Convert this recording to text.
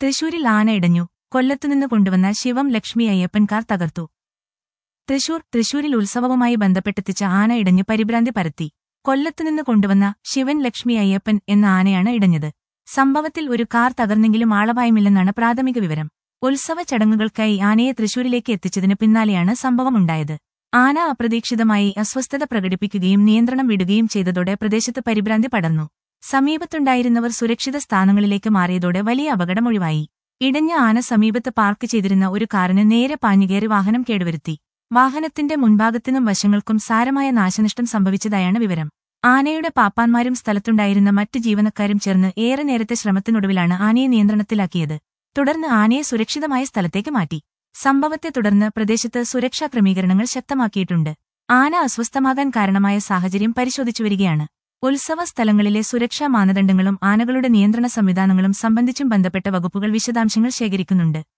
തൃശൂരിൽ ആന ഇടഞ്ഞു കൊല്ലത്തുനിന്ന് കൊണ്ടുവന്ന ശിവം ലക്ഷ്മി അയ്യപ്പൻ കാർ തകർത്തു തൃശൂർ തൃശൂരിൽ ഉത്സവവുമായി ബന്ധപ്പെട്ടെത്തിച്ച ആന ഇടഞ്ഞു പരിഭ്രാന്തി പരത്തി കൊല്ലത്തുനിന്ന് കൊണ്ടുവന്ന ശിവൻ ലക്ഷ്മി അയ്യപ്പൻ എന്ന ആനയാണ് ഇടഞ്ഞത് സംഭവത്തിൽ ഒരു കാർ തകർന്നെങ്കിലും ആളപായമില്ലെന്നാണ് പ്രാഥമിക വിവരം ഉത്സവ ചടങ്ങുകൾക്കായി ആനയെ തൃശൂരിലേക്ക് എത്തിച്ചതിന് പിന്നാലെയാണ് സംഭവമുണ്ടായത് ആന അപ്രതീക്ഷിതമായി അസ്വസ്ഥത പ്രകടിപ്പിക്കുകയും നിയന്ത്രണം വിടുകയും ചെയ്തതോടെ പ്രദേശത്ത് പരിഭ്രാന്തി പടർന്നു സമീപത്തുണ്ടായിരുന്നവർ സുരക്ഷിത സ്ഥാനങ്ങളിലേക്ക് മാറിയതോടെ വലിയ അപകടമൊഴിവായി ഇടഞ്ഞ ആന സമീപത്ത് പാർക്ക് ചെയ്തിരുന്ന ഒരു കാറിന് നേരെ പാഞ്ഞുകയറി വാഹനം കേടുവരുത്തി വാഹനത്തിന്റെ മുൻഭാഗത്തിനും വശങ്ങൾക്കും സാരമായ നാശനഷ്ടം സംഭവിച്ചതായാണ് വിവരം ആനയുടെ പാപ്പാന്മാരും സ്ഥലത്തുണ്ടായിരുന്ന മറ്റ് ജീവനക്കാരും ചേർന്ന് ഏറെ നേരത്തെ ശ്രമത്തിനൊടുവിലാണ് ആനയെ നിയന്ത്രണത്തിലാക്കിയത് തുടർന്ന് ആനയെ സുരക്ഷിതമായ സ്ഥലത്തേക്ക് മാറ്റി സംഭവത്തെ തുടർന്ന് പ്രദേശത്ത് സുരക്ഷാ ക്രമീകരണങ്ങൾ ശക്തമാക്കിയിട്ടുണ്ട് ആന അസ്വസ്ഥമാകാൻ കാരണമായ സാഹചര്യം പരിശോധിച്ചുവരികയാണ് ഉത്സവ സ്ഥലങ്ങളിലെ സുരക്ഷാ മാനദണ്ഡങ്ങളും ആനകളുടെ നിയന്ത്രണ സംവിധാനങ്ങളും സംബന്ധിച്ചും ബന്ധപ്പെട്ട വകുപ്പുകൾ വിശദാംശങ്ങൾ ശേഖരിക്കുന്നുണ്ട്